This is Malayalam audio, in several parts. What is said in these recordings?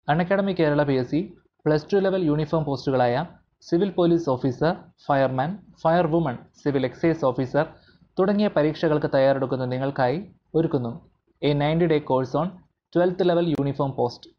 Unacademy Kerala P S C plus two level uniform പോസ്റ്റുകളായ civil police officer fireman fire woman civil excise officer തുടങ്ങിയ പരീക്ഷകൾക്ക് തയ്യാറെടുക്കുന്ന നിങ്ങൾക്കായി ഒരുക്കുന്നു a ninety day course on twelfth level uniform post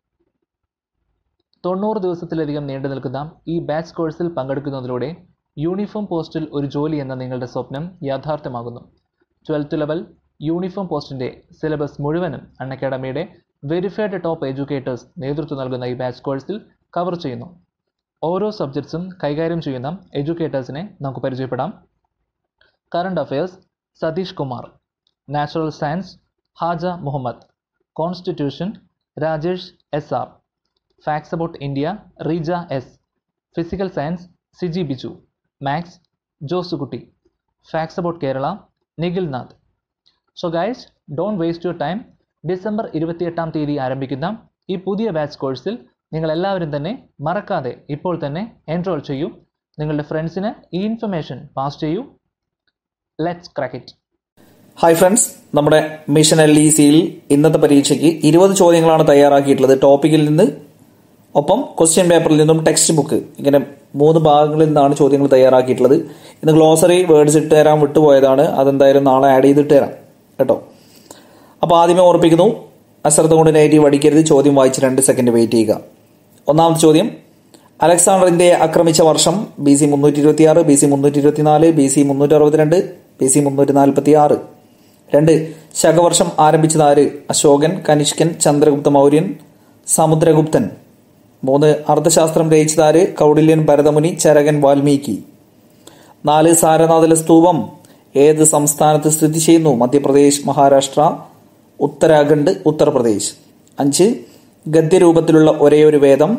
തൊണ്ണൂറ് ദിവസത്തിലധികം നീണ്ടു നിൽക്കുന്ന ഈ ബാച്ച് കോഴ്സിൽ പങ്കെടുക്കുന്നതിലൂടെ യൂണിഫോം പോസ്റ്റിൽ ഒരു ജോലി എന്ന നിങ്ങളുടെ സ്വപ്നം യാഥാർത്ഥ്യമാകുന്നു ട്വൽത്ത് ലെവൽ യൂണിഫോം പോസ്റ്റിൻ്റെ സിലബസ് മുഴുവനും അൺഅക്കാഡമിയുടെ വെരിഫൈഡ് ടോപ്പ് എഡ്യൂക്കേറ്റേഴ്സ് നേതൃത്വം നൽകുന്ന ഈ ബാച്ച് കോഴ്സിൽ കവർ ചെയ്യുന്നു ഓരോ സബ്ജക്ട്സും കൈകാര്യം ചെയ്യുന്ന എഡ്യൂക്കേറ്റേഴ്സിനെ നമുക്ക് പരിചയപ്പെടാം current affairs Satheesh Kumar natural science Haja Muhammad constitution Rajesh S R facts about India Reeja S physical science Siji Biju maths Josukutty facts about Kerala Nikhil Nath so guys don't waste your time December ഇരുപത്തിയെട്ടാം തീയതി ആരംഭിക്കുന്ന ഈ പുതിയ ബാച്ച് കോഴ്സിൽ നിങ്ങൾ എല്ലാവരും തന്നെ മറക്കാതെ ഇപ്പോൾ തന്നെ എൻറോൾ ചെയ്യൂ നിങ്ങളുടെ ഫ്രണ്ട്സിന് ഈ ഇൻഫർമേഷൻ പാസ് ചെയ്യൂ ലെറ്റ്സ് ക്രാക്ക് ഹായ് ഫ്രണ്ട്സ് നമ്മുടെ മിഷൻ എൽ ഇ സിയിൽ ഇന്നത്തെ പരീക്ഷയ്ക്ക് ഇരുപത് ചോദ്യങ്ങളാണ് തയ്യാറാക്കിയിട്ടുള്ളത് ടോപ്പിക്കിൽ നിന്ന് ഒപ്പം ക്വസ്റ്റ്യൻ പേപ്പറിൽ നിന്നും ടെക്സ്റ്റ് ബുക്ക് ഇങ്ങനെ മൂന്ന് ഭാഗങ്ങളിൽ നിന്നാണ് ചോദ്യങ്ങൾ തയ്യാറാക്കിയിട്ടുള്ളത് ഇന്ന് ഗ്ലോസറി വേർഡ്സ് ഇട്ട് തരാൻ വിട്ടുപോയതാണ് അതെന്തായാലും നാളെ ആഡ് ചെയ്തിട്ട് തരാം കേട്ടോ അപ്പോൾ ആദ്യമേ ഓർപ്പിക്കുന്നു അശ്രദ്ധ കൊണ്ട് നെഗറ്റീവ് അടിക്കരുത് ചോദ്യം വായിച്ച് രണ്ട് സെക്കൻഡ് വെയിറ്റ് ചെയ്യുക ഒന്നാമത്തെ ചോദ്യം അലക്സാണ്ടർ ഇന്ത്യയെ ആക്രമിച്ച വർഷം ബി സി മുന്നൂറ്റി ഇരുപത്തി ആറ് ബി സി മുന്നൂറ്റി ഇരുപത്തിനാല് ബി സി മുന്നൂറ്റി അറുപത്തിരണ്ട് ബി സി മുന്നൂറ്റി നാൽപ്പത്തി ആറ് രണ്ട് ശകവർഷം ആരംഭിച്ചത് ആര് അശോകൻ കനിഷ്കൻ ചന്ദ്രഗുപ്ത മൗര്യൻ സമുദ്രഗുപ്തൻ മൂന്ന് അർത്ഥശാസ്ത്രം രചിച്ചത് ആര് കൗടില്യൻ ഭരതമുനി ചരകൻ വാൽമീകി നാല് സാരനാഥിലെ സ്തൂപം ഏത് സംസ്ഥാനത്ത് സ്ഥിതി ചെയ്യുന്നു മധ്യപ്രദേശ് മഹാരാഷ്ട്ര ഉത്തരാഖണ്ഡ് ഉത്തർപ്രദേശ് അഞ്ച് ഗദ്യരൂപത്തിലുള്ള ഒരേയൊരു വേദം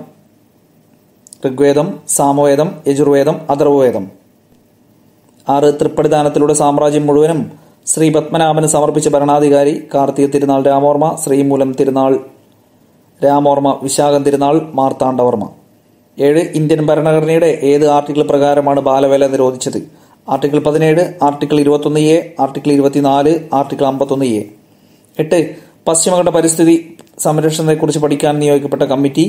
ഋഗ്വേദം സാമവേദം യജുർവേദം അഥർവവേദം ആറ് തൃപ്പടിദാനത്തിലൂടെ സാമ്രാജ്യം മുഴുവനും ശ്രീ പത്മനാഭന് സമർപ്പിച്ച ഭരണാധികാരി കാർത്തിക തിരുനാൾ രാമോർമ്മ ശ്രീമൂലം തിരുനാൾ രാമോർമ്മ വിശാഖം തിരുനാൾ മാർത്താണ്ഡവർമ്മ ഏഴ് ഇന്ത്യൻ ഭരണഘടനയുടെ ഏത് ആർട്ടിക്കിൾ പ്രകാരമാണ് ബാലവേല നിരോധിച്ചത് ആർട്ടിക്കിൾ പതിനേഴ് ആർട്ടിക്കിൾ ഇരുപത്തൊന്ന് എ ആർട്ടിക്കിൾ ഇരുപത്തിനാല് ആർട്ടിക്കിൾ അമ്പത്തൊന്ന് എ എട്ട് പശ്ചിമഘട്ട പരിസ്ഥിതി സംരക്ഷണത്തെക്കുറിച്ച് പഠിക്കാൻ നിയോഗിക്കപ്പെട്ട committee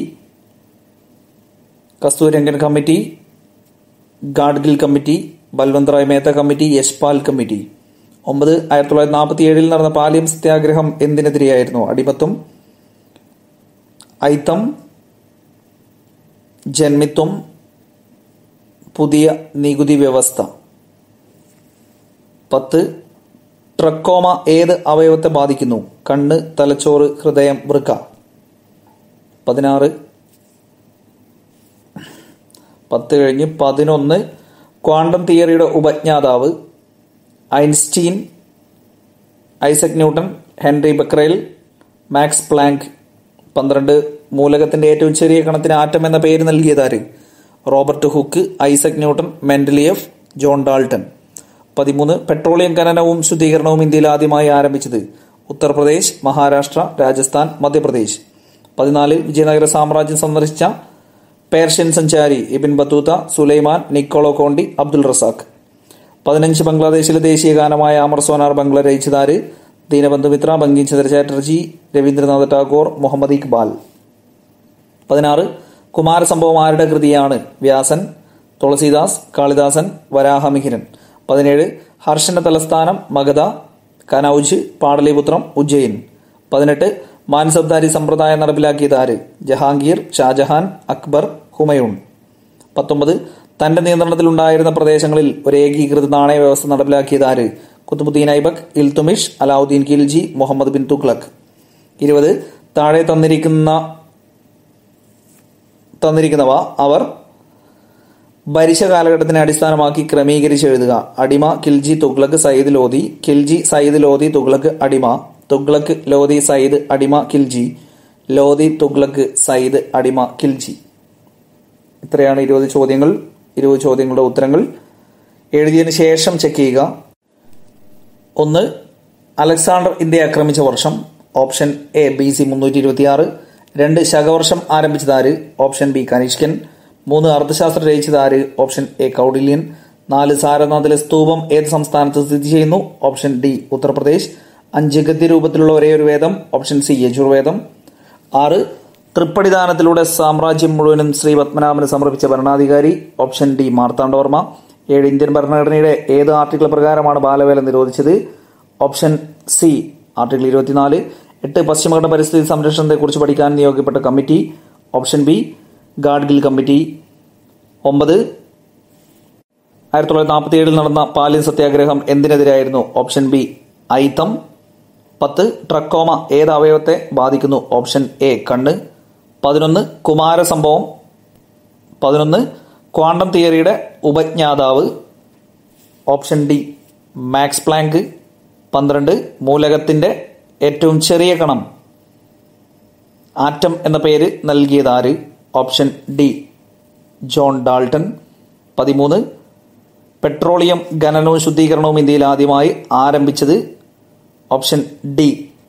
Kasturirangan committee Gadgil committee Balwant Rai Mehta committee Yashpal committee ഒമ്പത് ആയിരത്തി തൊള്ളായിരത്തി നാൽപ്പത്തി ഏഴിൽ നടന്ന പാലിയം സത്യാഗ്രഹം എന്തിനെതിരെയായിരുന്നു അടിമത്വം ഐത്തം ജന്മിത്വം പുതിയ നികുതി വ്യവസ്ഥ പത്ത് ട്രക്കോമ ഏത് അവയവത്തെ ബാധിക്കുന്നു കണ്ണ് തലച്ചോറ് ഹൃദയം വൃക്ക പതിനാറ് പത്ത് കഴിഞ്ഞ് പതിനൊന്ന് ക്വാണ്ടം തിയറിയുടെ ഉപജ്ഞാതാവ് Einstein Isaac Newton Henry Becquerel Max Planck പന്ത്രണ്ട് മൂലകത്തിന്റെ ഏറ്റവും ചെറിയ കണത്തിന് ആറ്റം എന്ന പേര് നൽകിയതാര് റോബർട്ട് ഹുക്ക് ഐസക് ന്യൂട്ടൺ മെന്റലിയഫ് ജോൺ ഡാൾട്ടൺ പതിമൂന്ന് പെട്രോളിയം ഖനനവും ശുദ്ധീകരണവും ഇന്ത്യയിൽ ആദ്യമായി ആരംഭിച്ചത് ഉത്തർപ്രദേശ് മഹാരാഷ്ട്ര രാജസ്ഥാൻ മധ്യപ്രദേശ് പതിനാല് വിജയനഗര സാമ്രാജ്യം സന്ദർശിച്ച പേർഷ്യൻ സഞ്ചാരി Ibn Battuta Sulaiman Niccolo Conti Abdul Razzaq പതിനഞ്ച് ബംഗ്ലാദേശിലെ ദേശീയ ഗാനമായ അമർ സോനാർ ബംഗ്ല രചിച്ചതാര് ദീനബന്ധു മിത്ര ബങ്കിം ചന്ദ്ര ചാറ്റർജി രവീന്ദ്രനാഥ് ടാഗോർ മുഹമ്മദ് ഇക്ബാൽ പതിനാറ് കുമാരസംഭവം ആരുടെ കൃതിയാണ് വ്യാസൻ തുളസീദാസ് കാളിദാസൻ വരാഹമിഹിരൻ പതിനേഴ് ഹർഷന്റെ തലസ്ഥാനം മഗധ കനൌജ് പാടലിപുത്രം ഉജ്ജയിൻ പതിനെട്ട് മാൻസബ്ദാരി സമ്പ്രദായം നടപ്പിലാക്കിയത് ആര് ജഹാംഗീർ ഷാജഹാൻ അക്ബർ ഹുമയൂൺ പത്തൊമ്പത് തന്റെ നിയന്ത്രണത്തിലുണ്ടായിരുന്ന പ്രദേശങ്ങളിൽ ഒരു ഏകീകൃത നാണയ വ്യവസ്ഥ നടപ്പിലാക്കിയത് ആര് കുത്തുബുദ്ദീൻ ഐബക് ഇൽത്തുമിഷ് അലാവുദ്ദീൻ ഖിൽജി മുഹമ്മദ് ബിൻ തുഗ്ലക് ഇരുപത് താഴെ തന്നിരിക്കുന്ന തന്നിരിക്കുന്നവ അവർ ഭരിച്ച കാലഘട്ടത്തിനെ അടിസ്ഥാനമാക്കി ക്രമീകരിച്ച് എഴുതുക അടിമ കിൽജി തുഗ്ലക് സയ്യിദ് ലോധി കിൽജി സയ്യിദ് ലോധി തുഗ്ലക് അടിമ തുഗ്ലക് ലോധി സയ്യിദ് അടിമ കിൽജി ലോധി തുഗ്ലക് സയ്യിദ് അടിമ കിൽജി ഇത്രയാണ് ഇരുപത് ചോദ്യങ്ങൾ ഇരുപത് ചോദ്യങ്ങളുടെ ഉത്തരങ്ങൾ എഴുതിയതിനു ശേഷം ചെക്ക് ചെയ്യുക ഒന്ന് അലക്സാണ്ടർ ഇന്ത്യയെ ആക്രമിച്ച വർഷം ഓപ്ഷൻ എ ബി സി മുന്നൂറ്റി ഇരുപത്തി ആറ് രണ്ട് ശകവർഷം ആരംഭിച്ചതാര് ഓപ്ഷൻ ബി കനിഷ്കൻ മൂന്ന് അർത്ഥശാസ്ത്രം രചിച്ചതാര് ഓപ്ഷൻ എ കൗഡില്യൻ നാല് സാരനാഥിലെ സ്തൂപം ഏത് സംസ്ഥാനത്ത് സ്ഥിതി ചെയ്യുന്നു ഓപ്ഷൻ ഡി ഉത്തർപ്രദേശ് അഞ്ച് ഗദ്യരൂപത്തിലുള്ള ഒരേ ഒരു വേദം ഓപ്ഷൻ സി യജുർവേദം ആറ് തൃപ്പടിദാനത്തിലൂടെ സാമ്രാജ്യം മുഴുവനും ശ്രീ പത്മനാഭന് സമർപ്പിച്ച ഭരണാധികാരി ഓപ്ഷൻ ഡി മാർത്താണ്ഡവർമ്മ ഏഴ് ഇന്ത്യൻ ഭരണഘടനയുടെ ഏത് ആർട്ടിക്കിൾ പ്രകാരമാണ് ബാലവേല നിരോധിച്ചത് ഓപ്ഷൻ സി ആർട്ടിക്കിൾ ഇരുപത്തിനാല് എട്ട് പശ്ചിമഘട്ട പരിസ്ഥിതി സംരക്ഷണത്തെക്കുറിച്ച് പഠിക്കാൻ നിയോഗിക്കപ്പെട്ട committee option B Gadgil committee ഒമ്പത് ആയിരത്തി തൊള്ളായിരത്തി നാൽപ്പത്തി ഏഴിൽ നടന്ന പാലിൻ സത്യാഗ്രഹം എന്തിനെതിരായിരുന്നു ഓപ്ഷൻ ബി ഐത്തം പത്ത് ട്രക്കോമ ഏത് അവയവത്തെ ബാധിക്കുന്നു ഓപ്ഷൻ എ കണ്ണ് പതിനൊന്ന് കുമാര സംഭവം പതിനൊന്ന് ക്വാണ്ടം തിയറിയുടെ ഉപജ്ഞാതാവ് ഓപ്ഷൻ ഡി മാക്സ് പ്ലാങ്ക് പന്ത്രണ്ട് മൂലകത്തിന്റെ ഏറ്റവും ചെറിയ കണം ആറ്റം എന്ന പേര് നൽകിയതാര് ഓപ്ഷൻ ഡി ജോൺ ഡാൾട്ടൺ പതിമൂന്ന് പെട്രോളിയം ഖനനവും ശുദ്ധീകരണവും ഇന്ത്യയിൽ ആദ്യമായി ആരംഭിച്ചത് ഓപ്ഷൻ ഡി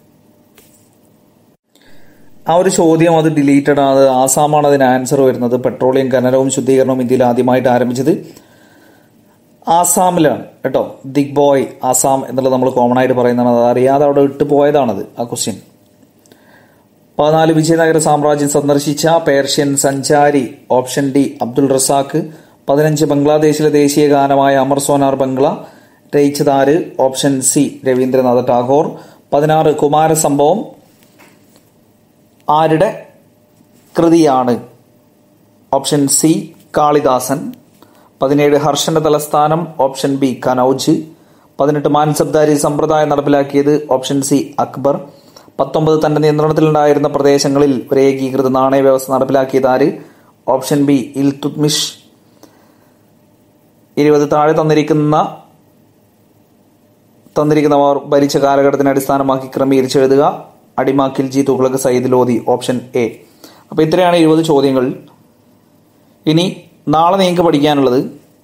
ആ ഒരു ചോദ്യം അത് ഡിലീറ്റഡ് ആണ് ആസാമാണ് അതിന് ആൻസർ വരുന്നത് പെട്രോളിയം ഖനനവും ശുദ്ധീകരണവും ഇന്ത്യയിൽ ആദ്യമായിട്ട് ആരംഭിച്ചത് ആസാമിലാണ് കേട്ടോ ദിഗ് ബോയ് ആസാം എന്നുള്ളത് നമ്മൾ കോമൺ ആയിട്ട് പറയുന്നതാണ് അത് അറിയാതെ അവിടെ ഇട്ട് പോയതാണത് ആ ക്വസ്റ്റ്യൻ പതിനാല് വിജയനഗര സാമ്രാജ്യം സന്ദർശിച്ച പേർഷ്യൻ സഞ്ചാരി ഓപ്ഷൻ ഡി അബ്ദുൾ റസാഖ് പതിനഞ്ച് ബംഗ്ലാദേശിലെ ദേശീയ ഗാനമായ അമർ സോനാർ ബംഗ്ല രചിച്ചതാര് ഓപ്ഷൻ സി രവീന്ദ്രനാഥ ടാഗോർ പതിനാറ് കുമാരസംഭവം ആരുടെ കൃതിയാണ് ഓപ്ഷൻ സി കാളിദാസൻ പതിനേഴ് ഹർഷന്റെ തലസ്ഥാനം ഓപ്ഷൻ ബി കനൌജ് പതിനെട്ട് മാൻസബ്ദാരി സമ്പ്രദായം നടപ്പിലാക്കിയത് ഓപ്ഷൻ സി അക്ബർ പത്തൊമ്പത് തന്റെ നിയന്ത്രണത്തിലുണ്ടായിരുന്ന പ്രദേശങ്ങളിൽ ഒരു ഏകീകൃത നാണയ വ്യവസ്ഥ നടപ്പിലാക്കിയത് ആര് ഓപ്ഷൻ ബി ഇൽതുത്മിഷ് ഇരുപത് താഴെ തന്നിരിക്കുന്ന തന്നിരിക്കുന്നവർ ഭരിച്ച കാലഘട്ടത്തിനെ അടിസ്ഥാനമാക്കി ക്രമീകരിച്ചെഴുതുക അടിമ കിൽജി തുഗ്ലക് സയ്യിദ് ലോധി ഓപ്ഷൻ എ അപ്പോൾ ഇത്രയാണ് ഇരുപത് ചോദ്യങ്ങൾ ഇനി നാളെ നിങ്ങൾക്ക് പഠിക്കാനുള്ളത്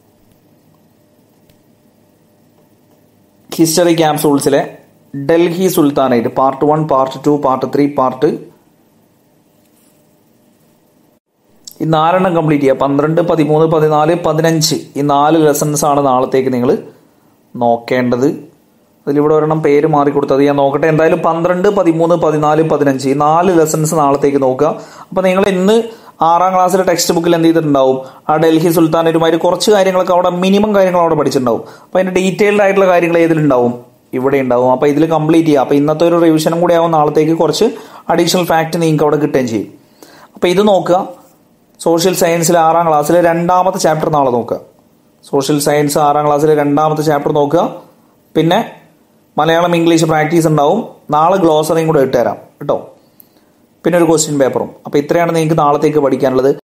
ഹിസ്റ്ററി ക്യാപ്സൂൾസിലെ Delhi Sultanate part one part two part three part ഈ നാലെണ്ണം കംപ്ലീറ്റ് ചെയ്യുക പന്ത്രണ്ട് പതിമൂന്ന് പതിനാല് പതിനഞ്ച് ഈ നാല് ലെസൺസ് ആണ് നാളത്തേക്ക് നിങ്ങൾ നോക്കേണ്ടത് അതിലിവിടെ ഒരെണ്ണം പേര് മാറിക്കൊടുത്തത് ഞാൻ നോക്കട്ടെ എന്തായാലും പന്ത്രണ്ട് പതിമൂന്ന് പതിനാല് പതിനഞ്ച് ഈ നാല് ലെസൺസ് നാളത്തേക്ക് നോക്കുക അപ്പോൾ നിങ്ങൾ ഇന്ന് ആറാം ക്ലാസ്സിലെ ടെക്സ്റ്റ് ബുക്കിൽ എന്ത് ചെയ്തിട്ടുണ്ടാവും ആ ഡൽഹി സുൽത്താനേറ്റുമായിട്ട് കുറച്ച് കാര്യങ്ങളൊക്കെ അവിടെ മിനിമം കാര്യങ്ങൾ അവിടെ പഠിച്ചിട്ടുണ്ടാവും അപ്പോൾ അതിൻ്റെ ഡീറ്റെയിൽഡ് ആയിട്ടുള്ള കാര്യങ്ങൾ ഏതിലുണ്ടാവും ഇവിടെ ഉണ്ടാവും അപ്പോൾ ഇതിൽ കംപ്ലീറ്റ് ചെയ്യുക അപ്പോൾ ഇന്നത്തെ ഒരു റിവിഷനും കൂടി ആവും നാളത്തേക്ക് കുറച്ച് അഡീഷണൽ ഫാക്റ്റ് നിങ്ങൾക്ക് അവിടെ കിട്ടുകയും ചെയ്യും അപ്പോൾ ഇത് നോക്കുക സോഷ്യൽ സയൻസിലെ ആറാം ക്ലാസ്സിലെ രണ്ടാമത്തെ ചാപ്റ്റർ നാളെ നോക്കുക സോഷ്യൽ സയൻസ് ആറാം ക്ലാസ്സിലെ രണ്ടാമത്തെ ചാപ്റ്റർ നോക്കുക പിന്നെ മലയാളം ഇംഗ്ലീഷ് പ്രാക്ടീസ് ഉണ്ടാവും നാളെ ഗ്ലോസറിയും കൂടെ ഇട്ടുതരാം കേട്ടോ പിന്നെ ഒരു ക്വസ്റ്റ്യൻ പേപ്പറും അപ്പോൾ ഇത്രയാണ് നിങ്ങൾക്ക് നാളത്തേക്ക് പഠിക്കാനുള്ളത്